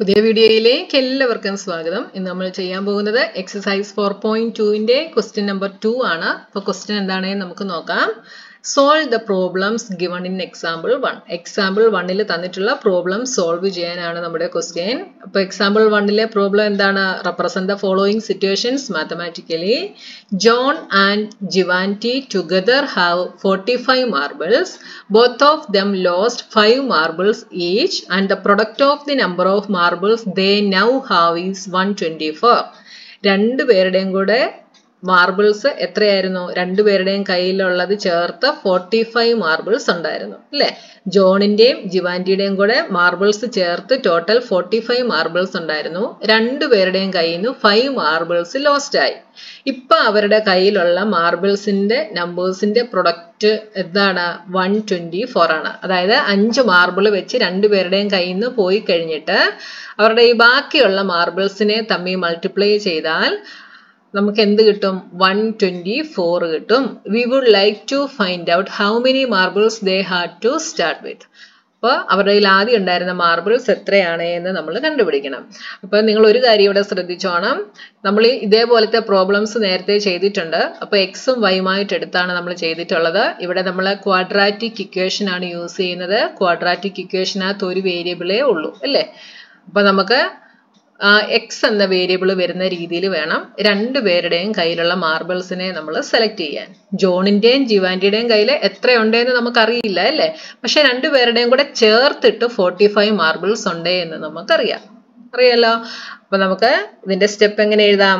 പുതിയ വീഡിയോയിലേക്ക് എല്ലാവർക്കും സ്വാഗതം ഇന്ന് നമ്മൾ ചെയ്യാൻ പോകുന്നത് എക്സസൈസ് ഫോർ പോയിന്റ് ടുവിന്റെ ക്വസ്റ്റ്യൻ നമ്പർ ടു ആണ് അപ്പോൾ ക്വസ്റ്റ്യൻ എന്താണെന്ന് നമുക്ക് നോക്കാം solve the problems given in example one example വണ്ണിൽ തന്നിട്ടുള്ള പ്രോബ്ലം സോൾവ് ചെയ്യാനാണ് നമ്മുടെ ക്വസ്റ്റ്യൻ അപ്പോൾ എക്സാമ്പിൾ വണ്ണിലെ പ്രോബ്ലം എന്താണ് represent the following situations mathematically John and Jivanti together have forty five marbles both of them lost five marbles each and the product of the number of marbles they now have is one twenty four രണ്ടുപേരുടെയും കൂടെ marbles എത്രയായിരുന്നു രണ്ടുപേരുടെയും കയ്യിലുള്ളത് ചേർത്ത് forty five marbles ഉണ്ടായിരുന്നു അല്ലെ ജോണിന്റെയും ജിവാന്റിയുടെയും കൂടെ marbles ചേർത്ത് ടോട്ടൽ ഫോർട്ടി ഫൈവ് മാർബിൾസ് ഉണ്ടായിരുന്നു രണ്ടുപേരുടെയും കയ്യിൽ നിന്ന് ഫൈവ് മാർബിൾസ് ലോസ്റ്റ് ആയി ഇപ്പൊ അവരുടെ കയ്യിലുള്ള മാർബിൾസിന്റെ നമ്പേഴ്സിന്റെ പ്രൊഡക്റ്റ് എന്താണ് വൺ ട്വന്റി ഫോർ ആണ് അതായത് അഞ്ച് മാർബിൾ വെച്ച് രണ്ടുപേരുടെയും കയ്യിൽ നിന്ന് പോയി കഴിഞ്ഞിട്ട് അവരുടെ ഈ ബാക്കിയുള്ള മാർബിൾസിനെ തമ്മിൽ മൾട്ടിപ്ലൈ ചെയ്താൽ നമുക്ക് എന്ത് കിട്ടും വൺ ട്വന്റി ഫോർ കിട്ടും we would like to find out how many marbles they had to start with അപ്പോൾ അവരുടെ കയ്യിൽ ആദ്യം ഉണ്ടായിരുന്ന മാർബിൾസ് എത്രയാണ് എന്ന് നമ്മൾ കണ്ടുപിടിക്കണം അപ്പോൾ നിങ്ങൾ ഒരു കാര്യം ഇവിടെ ശ്രദ്ധിച്ചോണം നമ്മൾ ഇതേപോലത്തെ പ്രോബ്ലംസ് നേരത്തെ ചെയ്തിട്ടുണ്ട് അപ്പോൾ എക്സും വൈയുമായിട്ട് എടുത്താണ് നമ്മൾ ചെയ്തിട്ടുള്ളത് ഇവിടെ നമ്മൾ ക്വാഡ്രാറ്റിക് ഇക്വേഷൻ ആണ് യൂസ് ചെയ്യുന്നത് ക്വാഡ്രാറ്റിക് ഇക്വേഷനകത്ത് ഒരു വേരിയബിളേ ഉള്ളൂ അല്ലേ അപ്പോൾ നമുക്ക് എക്സ് എന്ന വേരിയബിൾ വരുന്ന രീതിയിൽ വേണം രണ്ടുപേരുടെയും കയ്യിലുള്ള മാർബിൾസിനെ നമ്മൾ സെലക്ട് ചെയ്യാൻ ജോണിന്റെയും ജിവാന്റിയുടെയും കയ്യിൽ എത്രയുണ്ടെന്ന് നമുക്കറിയില്ല അല്ലേ പക്ഷെ രണ്ടുപേരുടെയും കൂടെ ചേർത്തിട്ട് ഫോർട്ടി ഫൈവ് മാർബിൾസ് ഉണ്ട് എന്ന് നമുക്കറിയാം അറിയാലോ അപ്പൊ നമുക്ക് ഇതിന്റെ സ്റ്റെപ്പ് എങ്ങനെ എഴുതാം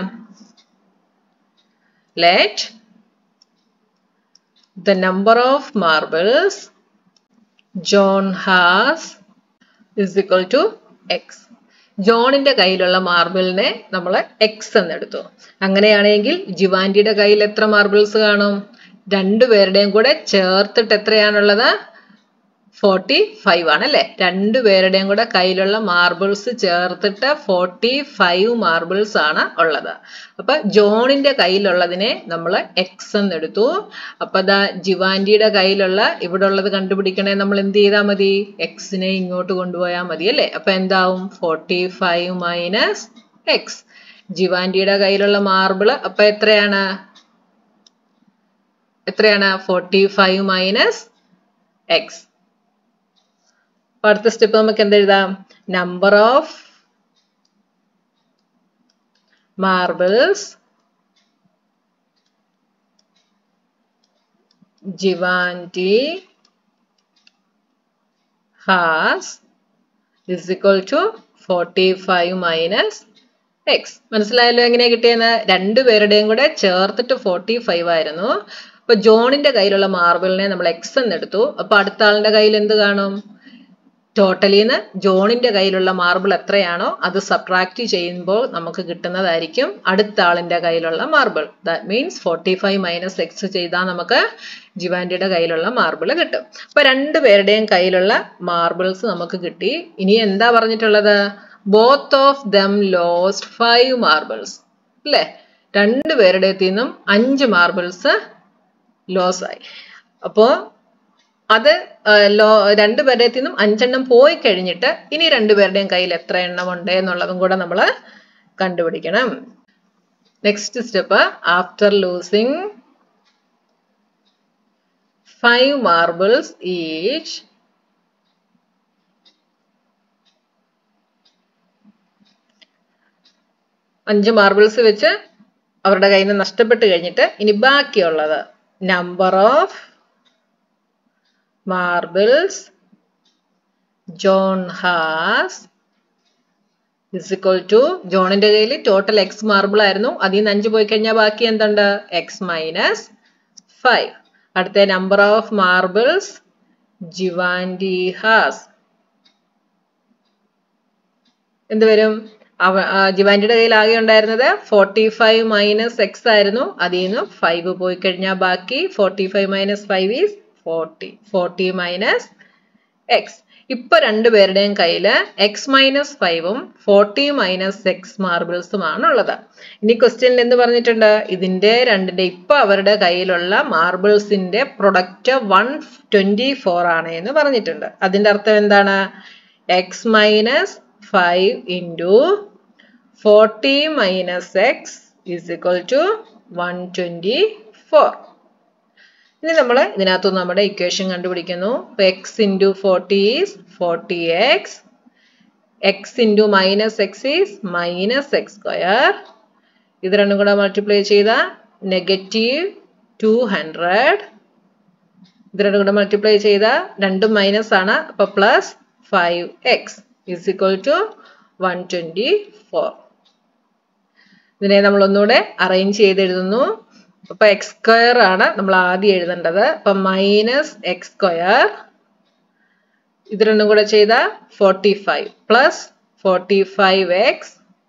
let the number of marbles John has is equal to x ജോണിന്റെ കയ്യിലുള്ള മാർബിളിനെ നമ്മൾ എക്സ് എന്നെടുത്തു അങ്ങനെയാണെങ്കിൽ ജിവാൻറ്റിയുടെ കയ്യിൽ എത്ര മാർബിൾസ് കാണും രണ്ടുപേരുടെയും കൂടെ ചേർത്തിട്ട് എത്രയാണുള്ളത് ഫോർട്ടി ഫൈവ് ആണ് അല്ലെ രണ്ടുപേരുടെയും കൂടെ കയ്യിലുള്ള മാർബിൾസ് ചേർത്തിട്ട് ഫോർട്ടി ഫൈവ് മാർബിൾസ് ആണ് ഉള്ളത് അപ്പൊ ജോണിന്റെ കയ്യിലുള്ളതിനെ നമ്മൾ എക്സ് എന്നെടുത്തു അപ്പൊ ദാ ജിവാൻറ്റിയുടെ കയ്യിലുള്ള ഇവിടെ ഉള്ളത് കണ്ടുപിടിക്കണേ നമ്മൾ എന്ത് ചെയ്താൽ മതി എക്സിനെ ഇങ്ങോട്ട് കൊണ്ടുപോയാൽ മതി അല്ലേ അപ്പൊ എന്താവും ഫോർട്ടി ഫൈവ് മൈനസ് എക്സ് ജിവാൻറ്റിയുടെ കയ്യിലുള്ള മാർബിള് അപ്പൊ എത്രയാണ് എത്രയാണ് ഫോർട്ടി ഫൈവ് മൈനസ് എക്സ് അപ്പൊ അടുത്ത സ്റ്റെപ്പ് നമുക്ക് എന്തെഴുതാം number of marbles Jivanti has is equal to forty five minus x മനസ്സിലായല്ലോ എങ്ങനെയാ കിട്ടിയെന്ന് രണ്ടുപേരുടെയും കൂടെ ചേർത്തിട്ട് ഫോർട്ടി ഫൈവ് ആയിരുന്നു അപ്പൊ ജോണിന്റെ കയ്യിലുള്ള മാർബിളിനെ നമ്മൾ എക്സ് എന്നെടുത്തു അപ്പൊ അടുത്ത ആളിന്റെ കയ്യിൽ എന്ത് കാണും ടോട്ടലിന്ന് ജോണിന്റെ കയ്യിലുള്ള മാർബിൾ എത്രയാണോ അത് സബ്ട്രാക്ട് ചെയ്യുമ്പോൾ നമുക്ക് കിട്ടുന്നതായിരിക്കും അടുത്ത ആളിന്റെ കയ്യിലുള്ള marble that means forty five minus x ചെയ്താൽ നമുക്ക് ജിവാൻറ്റിയുടെ കയ്യിലുള്ള മാർബിൾ കിട്ടും അപ്പൊ രണ്ടുപേരുടെയും കയ്യിലുള്ള മാർബിൾസ് നമുക്ക് കിട്ടി ഇനി എന്താ പറഞ്ഞിട്ടുള്ളത് both of them lost five marbles അല്ലേ രണ്ടുപേരുടെ നിന്നും അഞ്ച് മാർബിൾസ് ലോസ് ആയി അപ്പോ അത് ലോ രണ്ടുപേരുടെ നിന്നും അഞ്ചെണ്ണം പോയി കഴിഞ്ഞിട്ട് ഇനി രണ്ടുപേരുടെയും കയ്യിൽ എത്ര എണ്ണം ഉണ്ട് എന്നുള്ളതും കൂടെ നമ്മൾ കണ്ടുപിടിക്കണം next step after losing five marbles each അഞ്ച് മാർബിൾസ് വെച്ച് അവരുടെ കയ്യിൽ നിന്ന് നഷ്ടപ്പെട്ട് കഴിഞ്ഞിട്ട് ഇനി ബാക്കിയുള്ളത് number of marbles John has is equal to ജോണിന്റെ കയ്യിൽ ടോട്ടൽ എക്സ് മാർബിൾ ആയിരുന്നു അതിൽ നിന്ന് അഞ്ച് പോയി കഴിഞ്ഞാൽ ബാക്കി എന്തുണ്ട് എക്സ് മൈനസ് ഫൈവ് അടുത്ത number of marbles Jivanti has എന്ത് വരും ജിവാൻറ്റിയുടെ കയ്യിൽ ആകെ ഉണ്ടായിരുന്നത് ഫോർട്ടി ഫൈവ് മൈനസ് എക്സ് ആയിരുന്നു അതിൽ നിന്ന് ഫൈവ് പോയി കഴിഞ്ഞാൽ ബാക്കി forty five minus five is forty forty minus x ഇപ്പൊ രണ്ടുപേരുടെയും കയ്യിൽ എക്സ് മൈനസ് ഫൈവും ഫോർട്ടി മൈനസ് എക്സ് മാർബിൾസുമാണ് ഉള്ളത് ഇനി ക്വസ്റ്റ്യനിൽ എന്ത് പറഞ്ഞിട്ടുണ്ട് ഇതിന്റെ രണ്ടിന്റെ ഇപ്പൊ അവരുടെ കയ്യിലുള്ള മാർബിൾസിന്റെ പ്രൊഡക്റ്റ് വൺ ട്വന്റി ഫോർ ആണ് എന്ന് പറഞ്ഞിട്ടുണ്ട് അതിന്റെ അർത്ഥം എന്താണ് x minus five into forty minus x is equal to one twenty four ഇനി നമ്മൾ ഇതിനകത്തു നമ്മുടെ ഇക്വേഷൻ കണ്ടുപിടിക്കുന്നു x into forty is forty x x into minus x is minus x square ഇത് രണ്ടും കൂടെ മൾട്ടിപ്ലൈ ചെയ്ത നെഗറ്റീവ് ടു ഹൺഡ്രഡ് ഇത് രണ്ടും കൂടെ മൾട്ടിപ്ലൈ ചെയ്ത രണ്ടും മൈനസ് ആണ് അപ്പൊ plus five x is equal to one twenty four ഇതിനെ നമ്മൾ ഒന്നുകൂടെ അറേഞ്ച് ചെയ്ത് എഴുതുന്നു അപ്പൊ എക്സ് സ്ക്വയർ ആണ് നമ്മൾ ആദ്യം എഴുതേണ്ടത് അപ്പൊ മൈനസ് എക്സ് സ്ക്വയർ ഇത് രണ്ടും കൂടെ ചെയ്ത forty five plus forty five x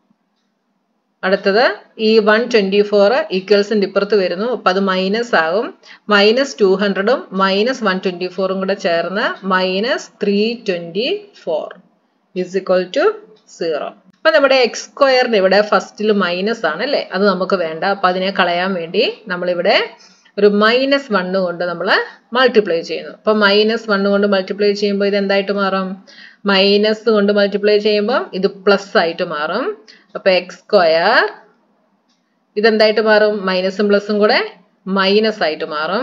അടുത്തത് ഈ വൺ ട്വന്റി ഫോർ ഈക്വൽസിന്റെ ഇപ്പുറത്ത് വരുന്നു അപ്പൊ അത് മൈനസ് ആകും മൈനസ് ടു ഹൺഡ്രഡും മൈനസ് വൺ ട്വന്റി ഫോറും കൂടെ ചേർന്ന് minus three twenty four is equal to zero അപ്പൊ നമ്മുടെ എക്സ് സ്ക്വയറിന് ഇവിടെ ഫസ്റ്റിൽ മൈനസ് ആണ് അല്ലേ അത് നമുക്ക് വേണ്ട അപ്പൊ അതിനെ കളയാൻ വേണ്ടി നമ്മളിവിടെ ഒരു മൈനസ് വണ്ണ് കൊണ്ട് നമ്മൾ മൾട്ടിപ്ലൈ ചെയ്യുന്നു അപ്പൊ മൈനസ് വണ്ണ് കൊണ്ട് മൾട്ടിപ്ലൈ ചെയ്യുമ്പോൾ ഇത് എന്തായിട്ട് മാറും മൈനസ് കൊണ്ട് മൾട്ടിപ്ലൈ ചെയ്യുമ്പോൾ ഇത് പ്ലസ് ആയിട്ട് മാറും അപ്പൊ എക്സ് സ്ക്വയർ ഇതെന്തായിട്ട് മാറും മൈനസും പ്ലസും കൂടെ മൈനസ് ആയിട്ട് മാറും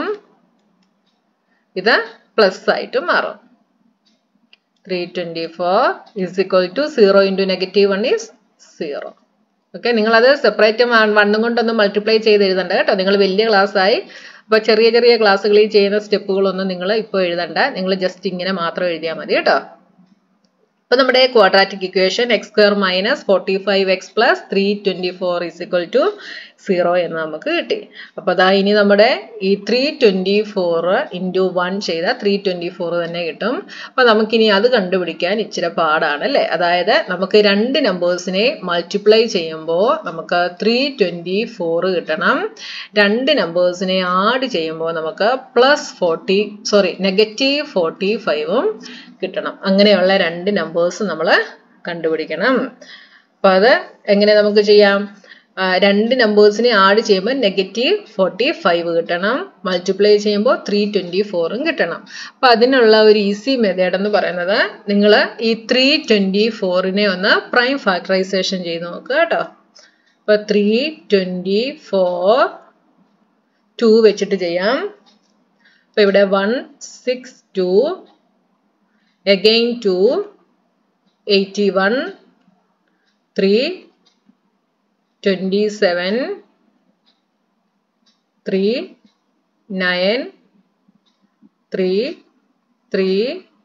ഇത് പ്ലസ് ആയിട്ട് മാറും three twenty four is equal to zero into negative one is zero okay നിങ്ങളത് സെപ്പറേറ്റ് വണ്ണും കൊണ്ടൊന്നും മൾട്ടിപ്ലൈ ചെയ്ത് എഴുതണ്ട കേട്ടോ നിങ്ങൾ വലിയ ക്ലാസ് ആയി അപ്പോൾ ചെറിയ ചെറിയ ക്ലാസ്സുകളിൽ ചെയ്യുന്ന സ്റ്റെപ്പുകളൊന്നും നിങ്ങൾ ഇപ്പോൾ എഴുതണ്ട നിങ്ങൾ ജസ്റ്റ് ഇങ്ങനെ മാത്രം എഴുതിയാൽ മതി കേട്ടോ അപ്പൊ നമ്മുടെ quadratic equation x square minus forty five x plus three twenty four is equal to zero എന്ന് നമുക്ക് കിട്ടി അപ്പൊ അതാ ഇനി നമ്മുടെ ഈ three twenty four into one ചെയ്ത ത്രീ ട്വന്റി ഫോർ തന്നെ കിട്ടും അപ്പൊ നമുക്കിനി അത് കണ്ടുപിടിക്കാൻ ഇച്ചിരി പാടാണ് അല്ലേ അതായത് നമുക്ക് രണ്ട് നമ്പേഴ്സിനെ മൾട്ടിപ്ലൈ ചെയ്യുമ്പോൾ നമുക്ക് ത്രീ ട്വന്റി ഫോർ കിട്ടണം രണ്ട് നമ്പേഴ്സിനെ ആഡ് ചെയ്യുമ്പോൾ നമുക്ക് plus forty sorry negative forty ഫൈവും കിട്ടണം അങ്ങനെയുള്ള രണ്ട് നമ്പേഴ്സ് നമ്മൾ കണ്ടുപിടിക്കണം അപ്പൊ അത് എങ്ങനെ നമുക്ക് ചെയ്യാം രണ്ട് നമ്പേഴ്സിനെ ആഡ് ചെയ്യുമ്പോൾ നെഗറ്റീവ് ഫോർട്ടി ഫൈവ് കിട്ടണം മൾട്ടിപ്ലൈ ചെയ്യുമ്പോൾ ത്രീ ട്വന്റി ഫോറും കിട്ടണം അപ്പൊ അതിനുള്ള ഒരു ഈസി മെത്തേഡ് എന്ന് പറയുന്നത് നിങ്ങൾ ഈ ത്രീ ട്വന്റി ഫോറിനെ ഒന്ന് പ്രൈം ഫാക്ടറൈസേഷൻ ചെയ്ത് നോക്കുക കേട്ടോ അപ്പൊ ത്രീ ട്വന്റി ഫോർ ടു വെച്ചിട്ട് ചെയ്യാം അപ്പൊ ഇവിടെ വൺ സിക്സ് ടു again 2 81 3 27 3 9 3 3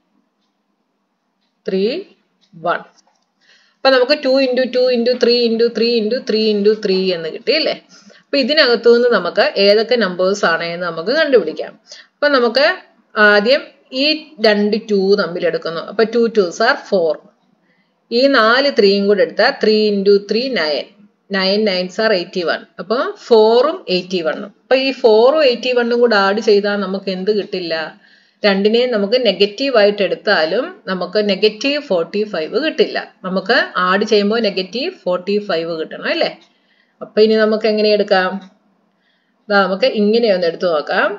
3 1 അപ്പൊ നമുക്ക് two into two into three into three into three into three എന്ന് കിട്ടി അല്ലേ അപ്പൊ ഇതിനകത്തു നിന്ന് നമുക്ക് ഏതൊക്കെ നമ്പേഴ്സ് ആണ് എന്ന് നമുക്ക് കണ്ടുപിടിക്കാം അപ്പൊ നമുക്ക് ആദ്യം ഈ രണ്ട് ടു തമ്മിൽ എടുക്കുന്നു അപ്പൊ ടു ടൂസ് ആർ ഫോർ ഈ നാല് ത്രീയും കൂടെ എടുത്താൽ three into three nine nine nines are eighty one അപ്പൊ ഫോറും എയ്റ്റി വണ്ണും അപ്പൊ ഈ ഫോറും എയ്റ്റി വണ്ണും കൂടെ ആഡ് ചെയ്താൽ നമുക്ക് എന്ത് കിട്ടില്ല രണ്ടിനെയും നമുക്ക് നെഗറ്റീവ് ആയിട്ട് എടുത്താലും നമുക്ക് നെഗറ്റീവ് ഫോർട്ടി ഫൈവ് കിട്ടില്ല നമുക്ക് ആഡ് ചെയ്യുമ്പോൾ നെഗറ്റീവ് ഫോർട്ടി ഫൈവ് കിട്ടണം അല്ലേ അപ്പൊ ഇനി നമുക്ക് എങ്ങനെ എടുക്കാം നമുക്ക് ഇങ്ങനെ ഒന്ന് എടുത്തു നോക്കാം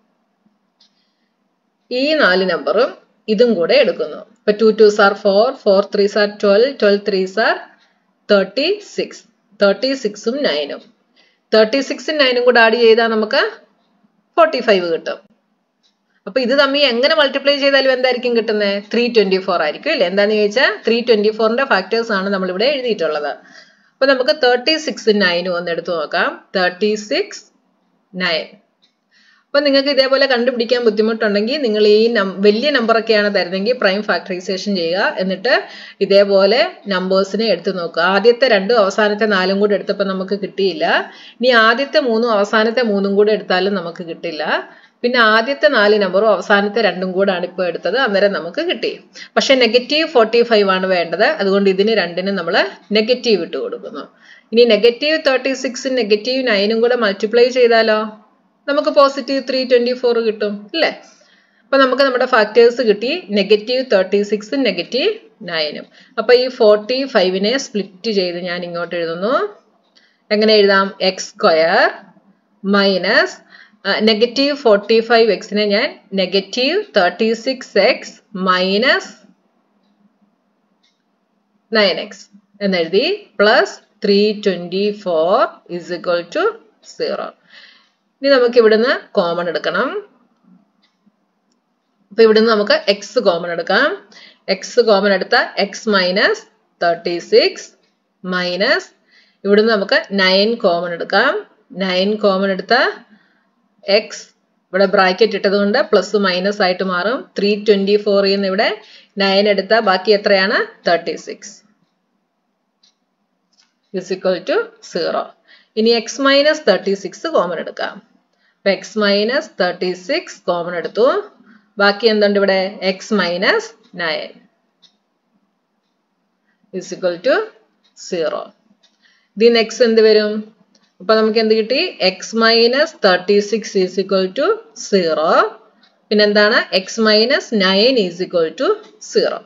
ഈ നാല് നമ്പറും ഇതും കൂടെ എടുക്കുന്നു ഇപ്പൊ two two sir four four three sir twelve twelve three sir thirty six thirty സിക്സും നയനും തേർട്ടി സിക്സും നയനും കൂടെ ആഡ് ചെയ്താൽ നമുക്ക് ഫോർട്ടി ഫൈവ് കിട്ടും അപ്പൊ ഇത് തമ്മിൽ എങ്ങനെ മൾട്ടിപ്ലൈ ചെയ്താലും എന്തായിരിക്കും കിട്ടുന്നത് ത്രീ ട്വന്റി ഫോർ ആയിരിക്കും അല്ലേ എന്താന്ന് ചോദിച്ചാൽ ത്രീ ട്വന്റി ഫോറിന്റെ ഫാക്ടേഴ്സ് ആണ് നമ്മൾ ഇവിടെ എഴുതിയിട്ടുള്ളത് അപ്പൊ നമുക്ക് തേർട്ടി സിക്സ് നയനും ഒന്ന് എടുത്തു നോക്കാം തേർട്ടി സിക്സ് നയൻ അപ്പൊ നിങ്ങൾക്ക് ഇതേപോലെ കണ്ടുപിടിക്കാൻ ബുദ്ധിമുട്ടുണ്ടെങ്കിൽ നിങ്ങൾ ഈ വലിയ നമ്പറൊക്കെയാണ് തരുന്നെങ്കിൽ പ്രൈം ഫാക്ടറൈസേഷൻ ചെയ്യുക എന്നിട്ട് ഇതേപോലെ നമ്പേഴ്സിനെ എടുത്തു നോക്കുക ആദ്യത്തെ രണ്ടും അവസാനത്തെ നാലും കൂടെ എടുത്തപ്പോൾ നമുക്ക് കിട്ടിയില്ല ഇനി ആദ്യത്തെ മൂന്നും അവസാനത്തെ മൂന്നും കൂടെ എടുത്താലും നമുക്ക് കിട്ടില്ല പിന്നെ ആദ്യത്തെ നാല് നമ്പറും അവസാനത്തെ രണ്ടും കൂടാണ് ഇപ്പോൾ എടുത്തത് അന്നേരം നമുക്ക് കിട്ടി പക്ഷെ നെഗറ്റീവ് ഫോർട്ടി ഫൈവ് ആണ് വേണ്ടത് അതുകൊണ്ട് ഇതിന് രണ്ടിനും നമ്മൾ നെഗറ്റീവ് ഇട്ട് കൊടുക്കുന്നു ഇനി നെഗറ്റീവ് തേർട്ടി സിക്സും നെഗറ്റീവ് നയനും കൂടെ മൾട്ടിപ്ലൈ ചെയ്താലോ നമുക്ക് പോസിറ്റീവ് ത്രീ ട്വന്റി ഫോർ കിട്ടും അല്ലേ അപ്പൊ നമുക്ക് നമ്മുടെ ഫാക്ടേഴ്സ് കിട്ടി നെഗറ്റീവ് തേർട്ടി സിക്സും നെഗറ്റീവ് നയനും അപ്പൊ ഈ ഫോർട്ടി ഫൈവിനെ സ്പ്ലിറ്റ് ചെയ്ത് ഞാൻ ഇങ്ങോട്ട് എഴുതുന്നു എങ്ങനെ എഴുതാം x square minus negative forty five എക്സിനെ ഞാൻ negative thirty six x minus nine x എന്നെഴുതി plus three twenty four is equal to zero ഇനി നമുക്ക് ഇവിടുന്ന് കോമൺ എടുക്കണം അപ്പൊ ഇവിടുന്ന് നമുക്ക് എക്സ് കോമൺ എടുക്കാം എക്സ് കോമൺ എടുത്ത x minus thirty six minus ഇവിടുന്ന് നമുക്ക് നയൻ കോമൺ എടുക്കാം നയൻ കോമൺ എടുത്ത എക്സ് ഇവിടെ ബ്രാക്കറ്റ് ഇട്ടത് കൊണ്ട് പ്ലസ് മൈനസ് ആയിട്ട് മാറും ത്രീ ട്വന്റി ഫോറിൽ നിന്ന് ഇവിടെ നയൻ എടുത്ത ബാക്കി എത്രയാണ് thirty six is equal to zero ഇനി x minus thirty six common എടുക്കാം അപ്പൊ x minus thirty six common എടുത്തു ബാക്കി എന്തുണ്ട് ഇവിടെ x minus nine is equal to zero ഇതിന് എക്സ് എന്ത് വരും അപ്പൊ നമുക്ക് എന്ത് കിട്ടി x minus thirty six is equal to zero പിന്നെന്താണ് x minus nine is equal to zero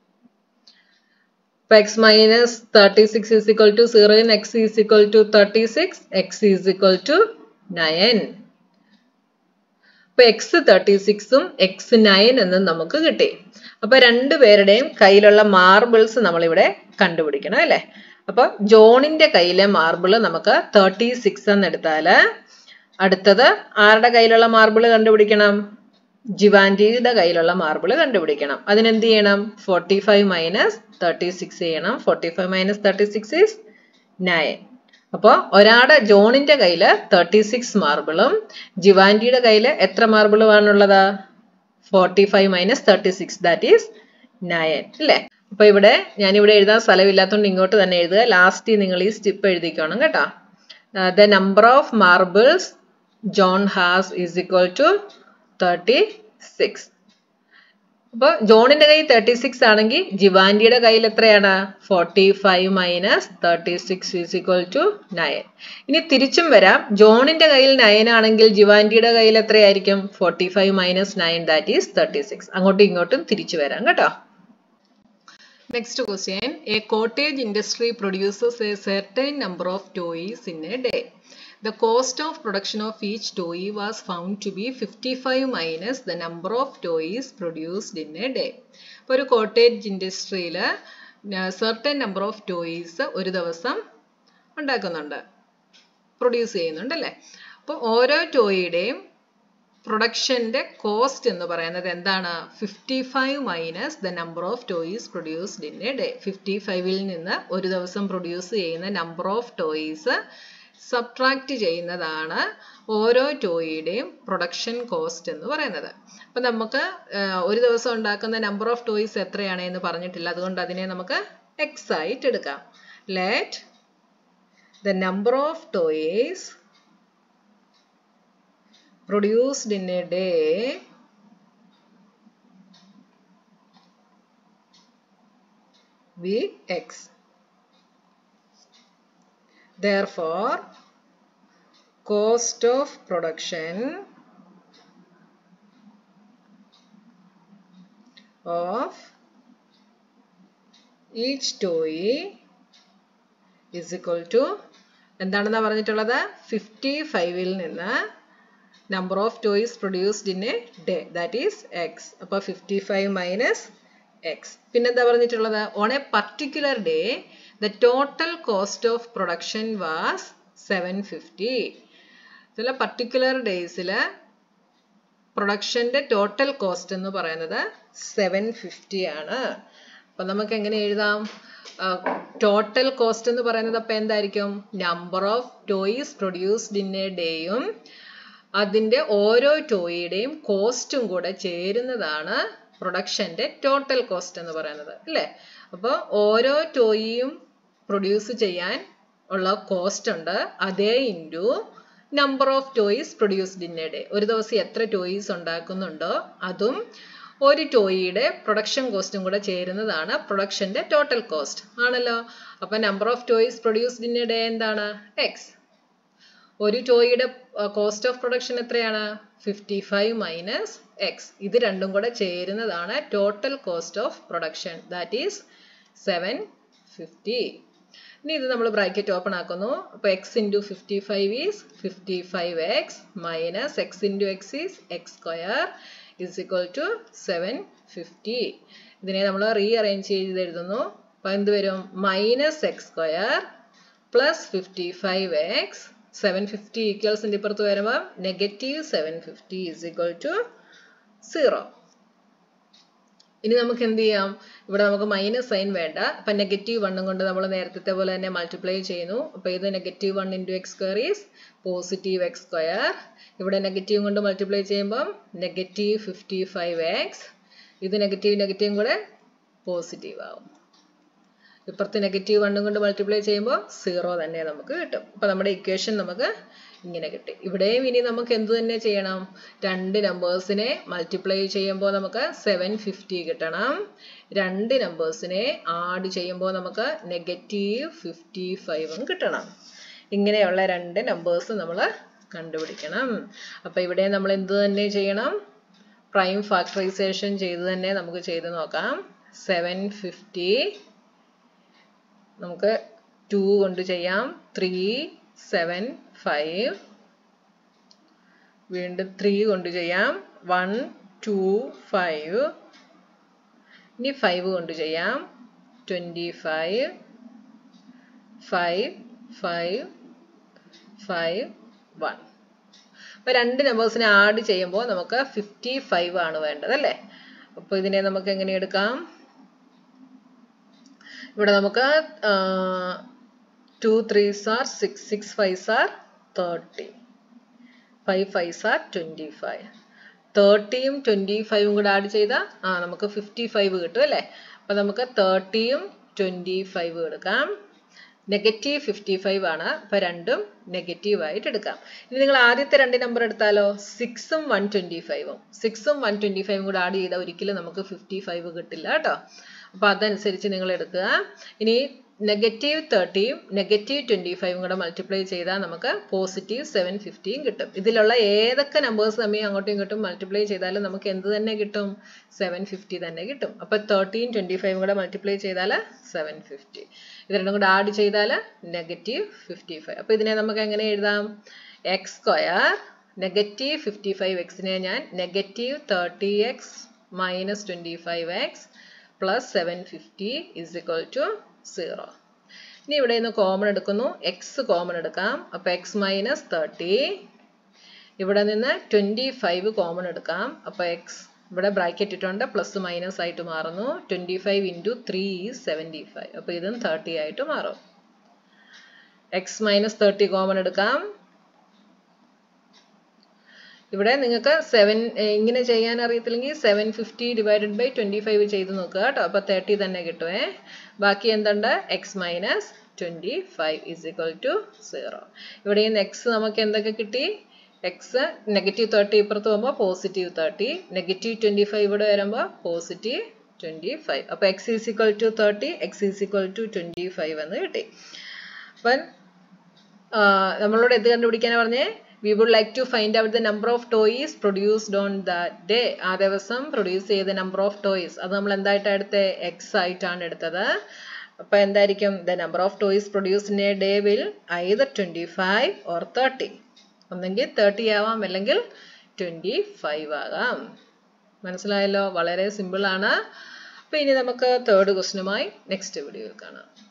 അപ്പൊ x minus thirty six is equal to zero in x is equal to thirty six x is equal to nine അപ്പൊ x thirty സിക്സും x nine എന്നും നമുക്ക് കിട്ടി അപ്പൊ രണ്ടുപേരുടെയും കയ്യിലുള്ള marbles നമ്മളിവിടെ കണ്ടുപിടിക്കണം അല്ലെ അപ്പൊ ജോണിന്റെ കയ്യിലെ മാർബിൾ നമുക്ക് തേർട്ടി സിക്സ് എന്ന് എടുത്താല് അടുത്തത് ആരുടെ കയ്യിലുള്ള മാർബിൾ കണ്ടുപിടിക്കണം ജിവാൻജിയുടെ കയ്യിലുള്ള മാർബിൾ കണ്ടുപിടിക്കണം അതിനെന്ത് ചെയ്യണം forty five minus thirty six ചെയ്യണം forty five minus thirty six is nine അപ്പോൾ ഒരാളുടെ ജോണിന്റെ കയ്യിൽ തേർട്ടി സിക്സ് മാർബിളും ജിവാൻജിയുടെ കയ്യിൽ എത്ര മാർബിളുമാണുള്ളത് forty five minus thirty six that is nine അല്ലേ അപ്പൊ ഇവിടെ ഞാനിവിടെ എഴുതാൻ സ്ഥലമില്ലാത്തതുകൊണ്ട് ഇങ്ങോട്ട് തന്നെ എഴുതുക ലാസ്റ്റ് നിങ്ങൾ ഈ സ്റ്റിപ്പ് എഴുതിക്കണം കേട്ടോ the number of marbles John has is equal to thirty six അപ്പോൾ ജോണിന്റെ കയ്യിൽ തേർട്ടി സിക്സ് ആണെങ്കിൽ ജിവാൻഡിയുടെ കയ്യിൽ എത്രയാണ് forty five minus thirty six is equal to nine ഇനി തിരിച്ചും വരാം ജോണിന്റെ കയ്യിൽ നയൻ ആണെങ്കിൽ ജിവാൻഡിയുടെ കയ്യിൽ എത്രയായിരിക്കും forty five minus nine that is thirty six അങ്ങോട്ടും ഇങ്ങോട്ടും തിരിച്ചു വരാം കേട്ടോ Next question. A cottage industry produces a certain number of toys in a day. The cost of production of each toy was found to be 55 minus the number of toys produced in a day. ഇപ്പോൾ ഒരു cottage ഇൻഡസ്ട്രിയിൽ certain number of toys ഒരു ദിവസം ഉണ്ടാക്കുന്നുണ്ട് produce ചെയ്യുന്നുണ്ട് അല്ലേ അപ്പോൾ ഓരോ ടോയുടെയും പ്രൊഡക്ഷൻ്റെ കോസ്റ്റ് എന്ന് പറയുന്നത് എന്താണ് fifty five minus the number of toys produced in a day fifty ഫൈവിൽ നിന്ന് ഒരു ദിവസം പ്രൊഡ്യൂസ് ചെയ്യുന്ന നമ്പർ ഓഫ് ടോയ്സ് സബ്ട്രാക്ട് ചെയ്യുന്നതാണ് ഓരോ ടോയുടെയും പ്രൊഡക്ഷൻ കോസ്റ്റ് എന്ന് പറയുന്നത് അപ്പം നമുക്ക് ഒരു ദിവസം ഉണ്ടാക്കുന്ന നമ്പർ ഓഫ് ടോയ്സ് എത്രയാണ് എന്ന് പറഞ്ഞിട്ടില്ല അതുകൊണ്ട് അതിനെ നമുക്ക് എക്സ് ആയിട്ട് എടുക്കാം let the number of toys produced in a day be x. Therefore, cost of production of each toy is equal to എന്താണെന്നാ പറഞ്ഞിട്ടുള്ളത് ഫിഫ്റ്റി ഫൈവിൽ നിന്ന് number of toys produced in a day that is x അപ്പോൾ fifty five minus x പിന്നെന്താ പറഞ്ഞിട്ടുള്ളത് on a particular day the total cost of production was seven fifty ചില particular ഡേയ്സിൽ പ്രൊഡക്ഷൻ്റെ ടോട്ടൽ കോസ്റ്റ് എന്ന് പറയുന്നത് സെവൻ ഫിഫ്റ്റി ആണ് അപ്പം നമുക്ക് എങ്ങനെ എഴുതാം ടോട്ടൽ കോസ്റ്റ് എന്ന് പറയുന്നത് അപ്പം എന്തായിരിക്കും number of toys produced in a ഡേയും അതിൻ്റെ ഓരോ ടോയുടെയും കോസ്റ്റും കൂടെ ചേരുന്നതാണ് പ്രൊഡക്ഷൻ്റെ ടോട്ടൽ കോസ്റ്റ് എന്ന് പറയുന്നത് അല്ലേ അപ്പോൾ ഓരോ ടോയിയും പ്രൊഡ്യൂസ് ചെയ്യാൻ ഉള്ള കോസ്റ്റ് ഉണ്ട് അതേ into number of toys produced in a day ഒരു ദിവസം എത്ര ടോയ്സ് ഉണ്ടാക്കുന്നുണ്ടോ അതും ഒരു ടോയിയുടെ പ്രൊഡക്ഷൻ കോസ്റ്റും കൂടെ ചേരുന്നതാണ് പ്രൊഡക്ഷൻ്റെ ടോട്ടൽ കോസ്റ്റ് ആണല്ലോ അപ്പോൾ number of toys produced in a day എന്താണ് എക്സ് ഒരു ടോയുടെ കോസ്റ്റ് ഓഫ് പ്രൊഡക്ഷൻ എത്രയാണ് ഫിഫ്റ്റി ഫൈവ് മൈനസ് എക്സ് ഇത് രണ്ടും കൂടെ ചേരുന്നതാണ് total cost of production that is seven fifty ഇനി ഇത് നമ്മൾ ബ്രാക്കറ്റ് ഓപ്പൺ ആക്കുന്നു അപ്പോൾ x into fifty five is fifty five x minus x into x is x square is equal to seven fifty ഇതിനെ നമ്മൾ റീ അറേഞ്ച് ചെയ്ത് എഴുതുന്നു അപ്പം എന്ത് വരും minus x square plus fifty five x seven fifty ഈക്വൽസിൻ്റെ ഇപ്പുറത്ത് വരുമ്പോൾ negative seven fifty is equal to zero ഇനി നമുക്ക് എന്ത് ചെയ്യാം ഇവിടെ നമുക്ക് മൈനസ് സൈൻ വേണ്ട അപ്പം നെഗറ്റീവ് വണ്ണും കൊണ്ട് നമ്മൾ നേരത്തെ പോലെ തന്നെ മൾട്ടിപ്ലൈ ചെയ്യുന്നു അപ്പോൾ ഇത് negative one into x square is positive x square ഇവിടെ നെഗറ്റീവ് കൊണ്ട് മൾട്ടിപ്ലൈ ചെയ്യുമ്പം നെഗറ്റീവ് ഫിഫ്റ്റി ഫൈവ് എക്സ് ഇത് നെഗറ്റീവ് നെഗറ്റീവും കൂടെ പോസിറ്റീവ് ആവും ഇപ്പുറത്ത് നെഗറ്റീവ് വണ്ണും കൊണ്ട് മൾട്ടിപ്ലൈ ചെയ്യുമ്പോൾ സീറോ തന്നെ നമുക്ക് കിട്ടും അപ്പോൾ നമ്മുടെ ഇക്വേഷൻ നമുക്ക് ഇങ്ങനെ കിട്ടി ഇവിടെയും ഇനി നമുക്ക് എന്ത് തന്നെ ചെയ്യണം രണ്ട് നമ്പേഴ്സിനെ മൾട്ടിപ്ലൈ ചെയ്യുമ്പോൾ നമുക്ക് സെവൻ ഫിഫ്റ്റി കിട്ടണം രണ്ട് നമ്പേഴ്സിനെ ആഡ് ചെയ്യുമ്പോൾ നമുക്ക് നെഗറ്റീവ് ഫിഫ്റ്റി ഫൈവും കിട്ടണം ഇങ്ങനെയുള്ള രണ്ട് നമ്പേഴ്സ് നമ്മൾ കണ്ടുപിടിക്കണം അപ്പോൾ ഇവിടെ നമ്മൾ എന്ത് തന്നെ ചെയ്യണം പ്രൈം ഫാക്ടറൈസേഷൻ ചെയ്ത് തന്നെ നമുക്ക് ചെയ്ത് നോക്കാം സെവൻ ഫിഫ്റ്റി നമുക്ക് ടു കൊണ്ട് ചെയ്യാം ത്രീ സെവൻ ഫൈവ് വീണ്ടും ത്രീ കൊണ്ട് ചെയ്യാം വൺ ടു ഫൈവ് ഇനി ഫൈവ് കൊണ്ട് ചെയ്യാം twenty five five five five one അപ്പോൾ രണ്ട് നമ്പേഴ്സിനെ ആഡ് ചെയ്യുമ്പോൾ നമുക്ക് ഫിഫ്റ്റി ഫൈവ് ആണ് വേണ്ടത് അല്ലേ അപ്പോൾ ഇതിനെ നമുക്ക് എങ്ങനെ എടുക്കാം ഇവിടെ നമുക്ക് two threes are six six fives are thirty five fives are twenty five തേർട്ടിയും ട്വൻറ്റി ഫൈവും കൂടെ ആഡ് ചെയ്താൽ ആ നമുക്ക് ഫിഫ്റ്റി ഫൈവ് കിട്ടും അല്ലേ അപ്പോൾ നമുക്ക് തേർട്ടിയും ട്വൻറ്റി ഫൈവ് എടുക്കാം നെഗറ്റീവ് ഫിഫ്റ്റി ഫൈവ് ആണ് അപ്പോൾ രണ്ടും നെഗറ്റീവ് ആയിട്ട് എടുക്കാം ഇനി നിങ്ങൾ ആദ്യത്തെ രണ്ട് നമ്പർ എടുത്താലോ സിക്സും വൺ ട്വൻറ്റി ഫൈവും സിക്സും വൺ ട്വൻറ്റി ഫൈവും കൂടെ ആഡ് ചെയ്താൽ ഒരിക്കലും നമുക്ക് ഫിഫ്റ്റി ഫൈവ് കിട്ടില്ല കേട്ടോ അപ്പോൾ അതനുസരിച്ച് നിങ്ങൾ എടുക്കുക ഇനി നെഗറ്റീവ് തേർട്ടിയും നെഗറ്റീവ് ട്വൻറ്റി ഫൈവും കൂടെ മൾട്ടിപ്ലൈ ചെയ്താൽ നമുക്ക് പോസിറ്റീവ് സെവൻ ഫിഫ്റ്റിയും കിട്ടും ഇതിലുള്ള ഏതൊക്കെ നമ്പേഴ്സ് തമ്മിൽ അങ്ങോട്ടും ഇങ്ങോട്ടും മൾട്ടിപ്ലൈ ചെയ്താലും നമുക്ക് എന്ത് തന്നെ കിട്ടും സെവൻ ഫിഫ്റ്റി തന്നെ കിട്ടും അപ്പോൾ തേർട്ടീൻ ട്വൻറ്റി ഫൈവും കൂടെ മൾട്ടിപ്ലൈ ചെയ്താൽ സെവൻ ഫിഫ്റ്റി ഇത് രണ്ടും കൂടെ ആഡ് ചെയ്താൽ നെഗറ്റീവ് ഫിഫ്റ്റി ഫൈവ് അപ്പോൾ ഇതിനെ നമുക്ക് എങ്ങനെ എഴുതാം x square negative fifty five എക്സിനെ ഞാൻ negative thirty x minus twenty five x plus seven fifty is equal to zero ഇനി ഇവിടെ നിന്ന് കോമൺ എടുക്കുന്നു എക്സ് കോമൺ എടുക്കാം അപ്പോൾ എക്സ് മൈനസ് തേർട്ടി ഇവിടെ നിന്ന് ട്വൻറ്റി ഫൈവ് കോമൺ എടുക്കാം അപ്പോൾ എക്സ് ഇവിടെ ബ്രാക്കറ്റ് ഇട്ടുണ്ട് പ്ലസ് മൈനസ് ആയിട്ട് മാറുന്നു twenty five into three is seventy five അപ്പോൾ ഇതും തേർട്ടി ആയിട്ട് മാറും എക്സ് മൈനസ് തേർട്ടി കോമൺ എടുക്കാം ഇവിടെ നിങ്ങൾക്ക് സെവൻ ഇങ്ങനെ ചെയ്യാൻ അറിയത്തില്ലെങ്കിൽ seven fifty divided by twenty five ചെയ്ത് നോക്കുക കേട്ടോ അപ്പോൾ തേർട്ടി തന്നെ കിട്ടുമേ ബാക്കി എന്തുണ്ട് x minus twenty five is equal to zero ഇവിടെ നിന്ന് എക്സ് നമുക്ക് എന്തൊക്കെ കിട്ടി എക്സ് നെഗറ്റീവ് തേർട്ടി ഇപ്പുറത്ത് പോകുമ്പോൾ positive thirty negative twenty five ഇവിടെ വരുമ്പോൾ പോസിറ്റീവ് ട്വൻറ്റി ഫൈവ് അപ്പോൾ x is equal to thirty x is equal to twenty five എന്ന് കിട്ടി അപ്പം നമ്മളോട് എന്ത് കണ്ടുപിടിക്കാനാണ് പറഞ്ഞേ we would like to find out the number of toys produced on that day ആ ദിവസം പ്രൊഡ്യൂസ് ചെയ്ത നമ്പർ ഓഫ് ടോയ്സ് അത് നമ്മൾ എന്തായിട്ടാണ് എടുത്തത് എക്സ് ആയിട്ടാണ് എടുത്തത് അപ്പോൾ എന്തായിരിക്കും the number of toys produced in a day will either twenty five or thirty ഒന്നെങ്കിൽ തേർട്ടി ആവാം അല്ലെങ്കിൽ ട്വൻറ്റി ഫൈവ് ആകാം മനസ്സിലായല്ലോ വളരെ സിമ്പിളാണ് അപ്പോൾ ഇനി നമുക്ക് തേർഡ് ക്വസ്റ്റിനുമായി നെക്സ്റ്റ് വീഡിയോയിൽ കാണാം